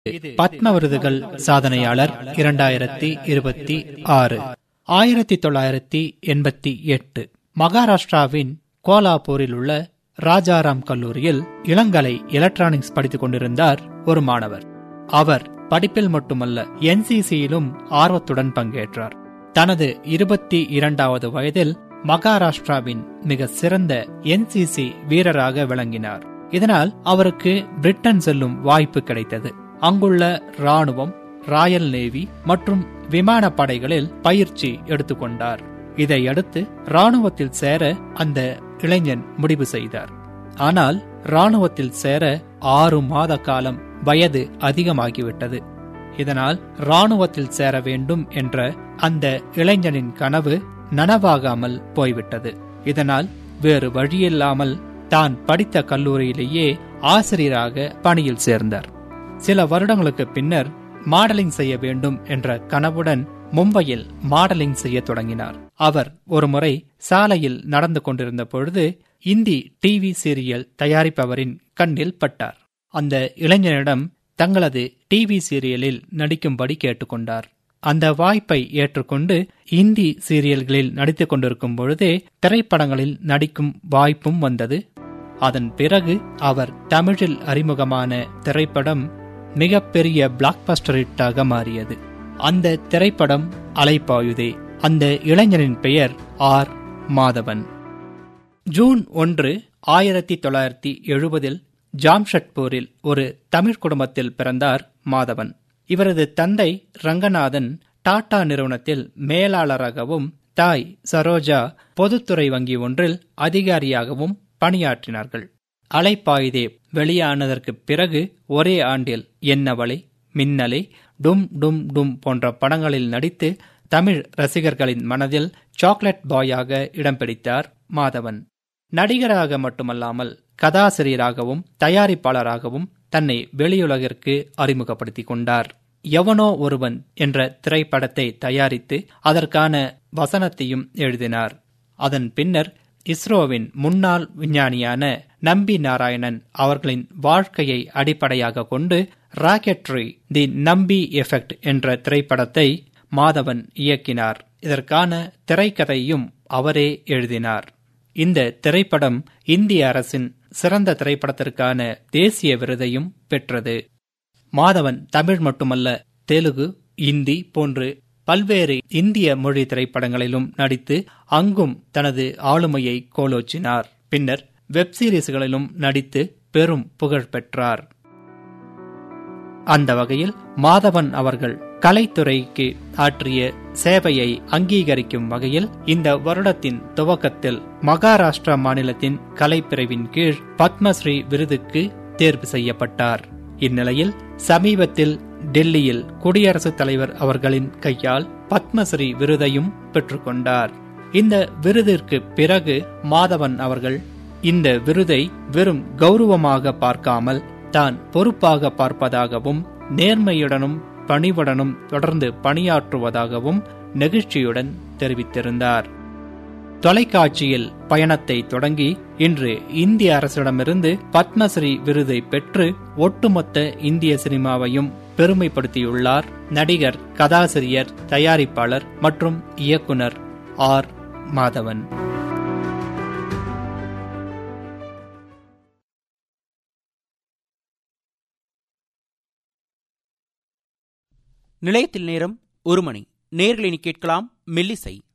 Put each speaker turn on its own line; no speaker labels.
பத்ம விருதுகள் சாதனையாளர் இரண்டாயிரத்தி இருபத்தி ஆறு ஆயிரத்தி தொள்ளாயிரத்தி எண்பத்தி எட்டு மகாராஷ்டிராவின் கோலாப்பூரில் உள்ள ராஜாராம் கல்லூரியில் இளங்கலை எலக்ட்ரானிக்ஸ் படித்துக் கொண்டிருந்தார் ஒரு மாணவர் அவர் படிப்பில் மட்டுமல்ல என்சிசியிலும் ஆர்வத்துடன் பங்கேற்றார் தனது இருபத்தி இரண்டாவது வயதில் மகாராஷ்டிராவின் மிக சிறந்த என்சிசி வீரராக விளங்கினார் இதனால் அவருக்கு பிரிட்டன் செல்லும் வாய்ப்பு கிடைத்தது அங்குள்ள ராணுவம் ராயல் நேவி மற்றும் விமான படைகளில் பயிற்சி எடுத்துக்கொண்டார் இதையடுத்து ராணுவத்தில் சேர அந்த இளைஞன் முடிவு செய்தார் ஆனால் ராணுவத்தில் சேர ஆறு மாத காலம் வயது அதிகமாகிவிட்டது இதனால் ராணுவத்தில் சேர வேண்டும் என்ற அந்த இளைஞனின் கனவு நனவாகாமல் போய்விட்டது இதனால் வேறு வழியில்லாமல் தான் படித்த கல்லூரியிலேயே ஆசிரியராக பணியில் சேர்ந்தார் சில வருடங்களுக்கு பின்னர் மாடலிங் செய்ய வேண்டும் என்ற கனவுடன் மும்பையில் மாடலிங் செய்ய தொடங்கினார் அவர் ஒருமுறை சாலையில் நடந்து கொண்டிருந்த பொழுது இந்தி டிவி சீரியல் தயாரிப்பவரின் கண்ணில் பட்டார் அந்த இளைஞனிடம் தங்களது டிவி சீரியலில் நடிக்கும்படி கேட்டுக்கொண்டார் அந்த வாய்ப்பை ஏற்றுக்கொண்டு இந்தி சீரியல்களில் நடித்துக் கொண்டிருக்கும் பொழுதே திரைப்படங்களில் நடிக்கும் வாய்ப்பும் வந்தது அதன் பிறகு அவர் தமிழில் அறிமுகமான திரைப்படம் மிகப்பெரிய பிளாக்பஸ்டர் ஹிட்டாக மாறியது அந்த திரைப்படம் அலைப்பாயுதே அந்த இளைஞனின் பெயர் ஆர் மாதவன் ஜூன் ஒன்று ஆயிரத்தி தொள்ளாயிரத்தி எழுபதில் ஜாம்ஷெட்பூரில் ஒரு தமிழ் குடும்பத்தில் பிறந்தார் மாதவன் இவரது தந்தை ரங்கநாதன் டாடா நிறுவனத்தில் மேலாளராகவும் தாய் சரோஜா பொதுத்துறை வங்கி ஒன்றில் அதிகாரியாகவும் பணியாற்றினார்கள் அலைப்பாயுதே வெளியானதற்கு பிறகு ஒரே ஆண்டில் என்னவளை மின்னலை டும் டும் டும் போன்ற படங்களில் நடித்து தமிழ் ரசிகர்களின் மனதில் சாக்லேட் பாயாக இடம் பிடித்தார் மாதவன் நடிகராக மட்டுமல்லாமல் கதாசிரியராகவும் தயாரிப்பாளராகவும் தன்னை வெளியுலகிற்கு அறிமுகப்படுத்திக் கொண்டார் எவனோ ஒருவன் என்ற திரைப்படத்தை தயாரித்து அதற்கான வசனத்தையும் எழுதினார் அதன் பின்னர் இஸ்ரோவின் முன்னாள் விஞ்ஞானியான நம்பி நாராயணன் அவர்களின் வாழ்க்கையை அடிப்படையாக கொண்டு ராக்கெட்ரி தி நம்பி எஃபெக்ட் என்ற திரைப்படத்தை மாதவன் இயக்கினார் இதற்கான திரைக்கதையும் அவரே எழுதினார் இந்த திரைப்படம் இந்திய அரசின் சிறந்த திரைப்படத்திற்கான தேசிய விருதையும் பெற்றது மாதவன் தமிழ் மட்டுமல்ல தெலுங்கு இந்தி போன்று பல்வேறு இந்திய மொழி திரைப்படங்களிலும் நடித்து அங்கும் தனது ஆளுமையை கோலோச்சினார் பின்னர் வெப் சீரிஸ்களிலும் நடித்து பெரும் புகழ் பெற்றார் அந்த வகையில் மாதவன் அவர்கள் கலைத்துறைக்கு ஆற்றிய சேவையை அங்கீகரிக்கும் வகையில் இந்த வருடத்தின் துவக்கத்தில் மகாராஷ்டிரா மாநிலத்தின் கலைப்பிரிவின் கீழ் பத்மஸ்ரீ விருதுக்கு தேர்வு செய்யப்பட்டார் இந்நிலையில் சமீபத்தில் டெல்லியில் குடியரசுத் தலைவர் அவர்களின் கையால் பத்மஸ்ரீ விருதையும் பெற்றுக்கொண்டார் இந்த விருதிற்கு பிறகு மாதவன் அவர்கள் இந்த விருதை வெறும் கௌரவமாக பார்க்காமல் தான் பொறுப்பாக பார்ப்பதாகவும் நேர்மையுடனும் பணிவுடனும் தொடர்ந்து பணியாற்றுவதாகவும் நெகிழ்ச்சியுடன் தெரிவித்திருந்தார் தொலைக்காட்சியில் பயணத்தை தொடங்கி இன்று இந்திய அரசிடமிருந்து பத்மஸ்ரீ விருதை பெற்று ஒட்டுமொத்த இந்திய சினிமாவையும் பெருமைப்படுத்தியுள்ளார் நடிகர் கதாசிரியர் தயாரிப்பாளர் மற்றும் இயக்குனர் ஆர் மாதவன்
நிலையத்தில் நேரம் ஒரு மணி நேர்களினி கேட்கலாம் மெல்லிசை